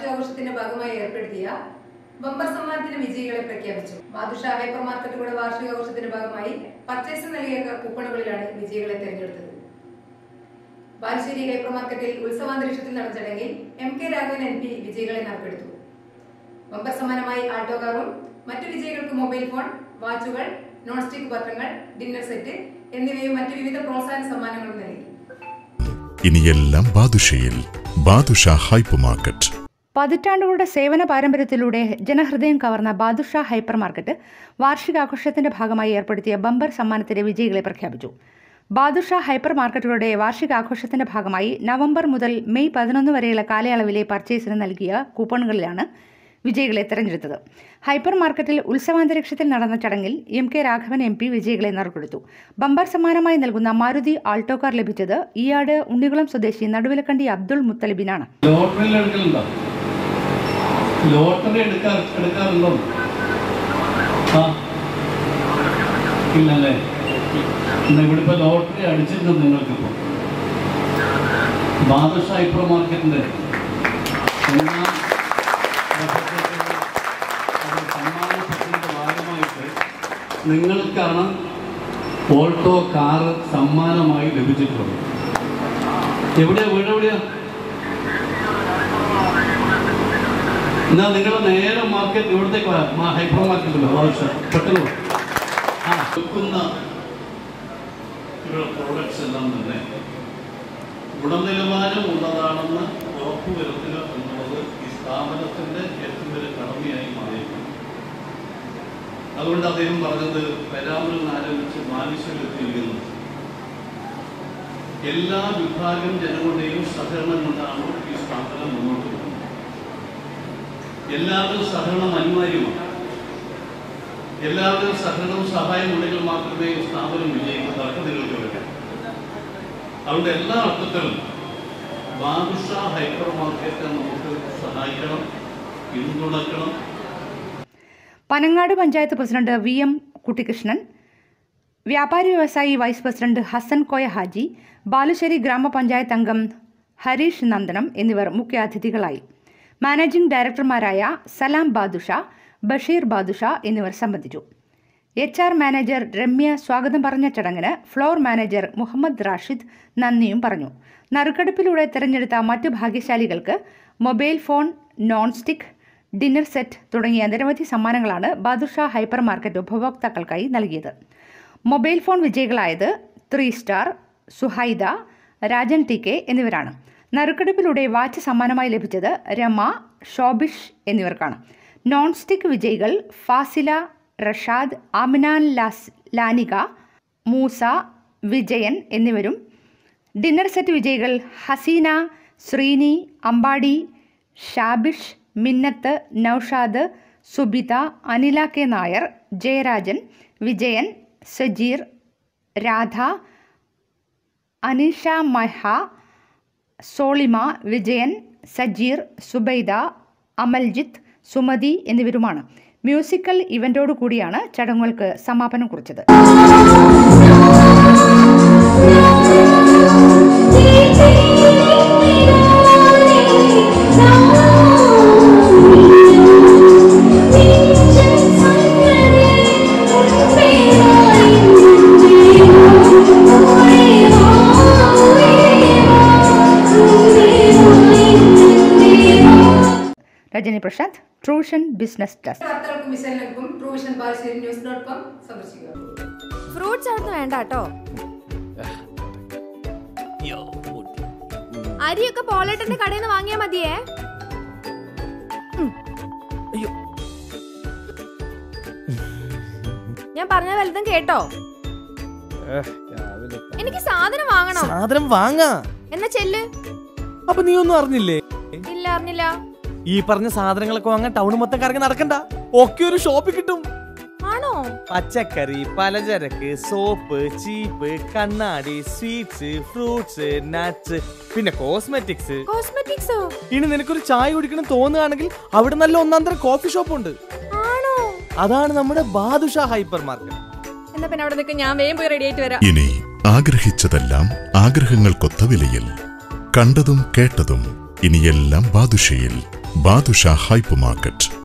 വാർഷികാഘോഷത്തിന്റെ ഭാഗമായി ഏർപ്പെടുത്തിയ ബമ്പർ സമ്മാനത്തിന് വിജയികളെ പ്രഖ്യാപിച്ചു ബാദുഷ ഹൈപ്പർ മാർക്കറ്റുകളുടെ വാർഷികാഘോഷത്തിന്റെ ഭാഗമായി പർച്ചേസ് നൽകിയ കൂപ്പണുകളിലാണ് വിജയികളെ തെരഞ്ഞെടുത്തത് ബാലുശ്ശേരി ഹൈപ്പർ മാർക്കറ്റിൽ ഉത്സവാന്തരീക്ഷത്തിൽ നടന്ന ചടങ്ങിൽ M K Raghavan M P വിജയികളെ നറുക്കെടുത്തു ബമ്പർ സമ്മാനമായി ആൾട്ടോ കാറും മറ്റു വിജയികൾക്ക് മൊബൈൽ ഫോൺ വാച്ചുകൾ നോൺ സ്റ്റിക് പത്രങ്ങൾ ഡിന്നർ സെറ്റ് എന്നിവയും മറ്റു വിവിധ പ്രോത്സാഹന സമ്മാനങ്ങളും നൽകി ഇനിയെല്ലാം ബാദുഷയിൽ ബാദുഷ ഹൈപ്പർ മാർക്കറ്റ് പതിറ്റാണ്ടുകളുടെ സേവന പാരമ്പര്യത്തിലൂടെ ജനഹൃദയം കവർന്ന ബാദുഷ ഹൈപ്പർ മാർക്കറ്റ് വാർഷികാഘോഷത്തിന്റെ ഭാഗമായി ഏർപ്പെടുത്തിയ ബമ്പർ സമ്മാനത്തിന്റെ വിജയികളെ പ്രഖ്യാപിച്ചു ബാദുഷ ഹൈപ്പർ മാർക്കറ്റുകളുടെ വാർഷികാഘോഷത്തിന്റെ ഭാഗമായി നവംബർ മുതൽ മെയ് പതിനൊന്ന് വരെയുള്ള കാലയളവിലെ പർച്ചേസിന് നൽകിയ കൂപ്പണുകളിലാണ് വിജയികളെ തെരഞ്ഞെടുത്തത് ഹൈപ്പർ മാർക്കറ്റിൽ ഉത്സവാന്തരീക്ഷത്തിൽ നടന്ന ചടങ്ങിൽ M K Raghavan M P വിജയികളെ നറുക്കെടുത്തു ബമ്പർ സമ്മാനമായി നൽകുന്ന മാരുതി ആൾട്ടോ കാർ ലഭിച്ചത് ഈയാട് ഉണ്ണികുളം സ്വദേശി നടുവിലക്കണ്ടി അബ്ദുൾ മുത്തലിബിനാണ് ലോട്ടറിയിൽ എടുക്കലുണ്ടോ ലോട്ടറി എടുക്കാ എടുക്കാറുണ്ടോ ആ ഇല്ലല്ലേ എന്നാ ഇവിടെ ഇപ്പൊ ലോട്ടറി അടിച്ചിട്ടുണ്ട് നിങ്ങൾക്കിപ്പോ ബാദുഷ ഹൈപ്പർ മാർക്കറ്റിന്റെ ഒന്നാം വർഷത്തേക്കുള്ള ഒരു സമ്മാന പദ്ധതിയുടെ ഭാഗമായിട്ട് നിങ്ങൾക്കാണ് ഓൾട്ടോ കാറ് സമ്മാനമായി ലഭിച്ചിട്ടുള്ളത് എവിടെയാ വീട് എവിടെയാ എന്നാ നിങ്ങൾ നേരെ മാർക്കറ്റ് ഇവിടത്തേക്ക് വാ. മാ- ഹൈപ്പർ മാർക്കറ്റിലോ ആവശ്യം പെട്ടെന്ന് വാ. ആ വിൽക്കുന്ന ഇവിടെ പ്രോഡക്ട്സ് എല്ലാം തന്നെ ഗുണനിലവാരം ഉള്ളതാണെന്ന് ഉറപ്പുവരുത്തുക എന്നുള്ളത് ഈ സ്ഥാപനത്തിന്റെ ഏറ്റവും വലിയ കടമയായി മാറിയിട്ടുണ്ട് അതുകൊണ്ട് അദ്ദേഹം പറഞ്ഞത് പെരാമ്പിൽ നിന്ന് ആരംഭിച്ച് മാനുഷ്യത്തിലിരിക്കുന്നു എല്ലാ വിഭാഗം ജനങ്ങളുടെയും സഹകരണം കൊണ്ടാണ് ഈ സ്ഥാപനം മുന്നോട്ട് പോകുന്നത് എല്ലാവരും സഹകരണം അനിവാര്യമാണ് എല്ലാവരും സഹകരണവും സഹായം ഉണ്ടെങ്കിൽ മാത്രമേ ഈ സ്ഥാപനം വിജയിക്കൂ തർക്കം നിങ്ങൾക്ക് വരാം അതുകൊണ്ട് എല്ലാ അർത്ഥത്തിലും ബാദുഷ ഹൈപ്പർ മാർക്കറ്റ് നമുക്ക് സഹായിക്കണം പിന്തുണക്കണം Panangad panchayat president V M Kuttikrishnan വ്യാപാരി വ്യവസായി വൈസ് പ്രസിഡന്റ് ഹസൻ കോയ ഹാജി ബാലുശ്ശേരി ഗ്രാമപഞ്ചായത്ത് അംഗം ഹരീഷ് നന്ദനം എന്നിവർ മുഖ്യാതിഥികളായി മാനേജിംഗ് ഡയറക്ടർമാരായ സലാം ബാദുഷ ബഷീർ ബാദുഷ എന്നിവർ സംബന്ധിച്ചു എച്ച് ആർ മാനേജർ രമ്യ സ്വാഗതം പറഞ്ഞ ചടങ്ങിന് ഫ്ലോർ മാനേജർ മുഹമ്മദ് റാഷിദ് നന്ദിയും പറഞ്ഞു നറുക്കെടുപ്പിലൂടെ തിരഞ്ഞെടുത്ത മറ്റു ഭാഗ്യശാലികൾക്ക് mobile phone non stick dinner set തുടങ്ങിയ നിരവധി സമ്മാനങ്ങളാണ് ബാദുഷ ഹൈപ്പർ മാർക്കറ്റ് ഉപഭോക്താക്കൾക്കായി നൽകിയത് മൊബൈൽ ഫോൺ വിജയികളായത് three star Suhaida Rajan T K എന്നിവരാണ് നറുക്കെടുപ്പിലൂടെ വാച്ച് സമ്മാനമായി ലഭിച്ചത് രമ ഷോബിഷ് എന്നിവർക്കാണ് നോൺ സ്റ്റിക്ക് വിജയികൾ ഫാസില റഷാദ് ആമിനാൻ ലാസ് ലാനിക മൂസ വിജയൻ എന്നിവരും ഡിന്നർ സെറ്റ് വിജയികൾ ഹസീന ശ്രീനി അമ്പാടി ഷാബിഷ് മിന്നത്ത് നൌഷാദ് സുബിത അനില കെ നായർ ജയരാജൻ വിജയൻ സജീർ രാധ അനിഷ മഹ സോളിമ വിജയൻ സജീർ സുബൈദ അമൽജിത്ത് സുമതി എന്നിവരുമാണ് മ്യൂസിക്കൽ ഇവന്റോടു കൂടിയാണ് ചടങ്ങുകൾക്ക് സമാപനം കുറിച്ചത് രജനി പ്രസാദ് ട്രൂഷൻ ബിസിനസ് ഡെസ്ക് വാർത്തകൾക്കും വിശകലനങ്ങൾക്കും Truvision Balussery news dot com സന്ദർശിക്കുക ഫ്രൂട്ട്സ് അവിടുന്ന് വേണ്ട കേട്ടോ അരിയൊക്കെ പോളേട്ടന്റെ കടയിൽ നിന്ന് വാങ്ങിയാ മതിയേ അയ്യോ ഞാൻ പറഞ്ഞ വലുതും കേട്ടോ എനിക്ക് സാധനം വാങ്ങണം സാധനം വാങ്ങാ എന്നാ ചെല്ല് അപ്പൊ നീ ഒന്നും അറിഞ്ഞില്ലേ ഇല്ല അറിഞ്ഞില്ല ഈ പറഞ്ഞ സാധനങ്ങളൊക്കെ വാങ്ങാൻ ടൗൺ മൊത്തം കറങ്ങി നടക്കണ്ട ഒക്കെ ഒരു ഷോപ്പിൽ കിട്ടും ആണോ പച്ചക്കറി പലചരക്ക് സോപ്പ് ചീപ്പ് കണ്ണാടി സ്വീറ്റ്സ് ഫ്രൂട്ട്സ് നട്ട്സ് പിന്നെ കോസ്മെറ്റിക്സ് കോസ്മെറ്റിക്സോ ഇനി നിനക്കൊരു ചായ കുടിക്കണം തോന്നുകയാണെങ്കിൽ അവിടെ നല്ല ഒന്നാം തരം കോഫി ഷോപ്പ് ഉണ്ട് ആണോ അതാണ് നമ്മുടെ ബാദുഷ ഹൈപ്പർ മാർക്കറ്റ് എന്നാ പിന്നെ അവിടെ നിൽക്ക് ഞാൻ വേഗം പോയി റെഡി ആയിട്ട് വരാം ഇനി ആഗ്രഹിച്ചതെല്ലാം ആഗ്രഹങ്ങൾക്കൊത്ത വിലയിൽ കണ്ടതും കേട്ടതും ഇനിയെല്ലാം ബാദുഷയിൽ ബാദുഷ ഹൈപ്പർ മാർക്കറ്റ്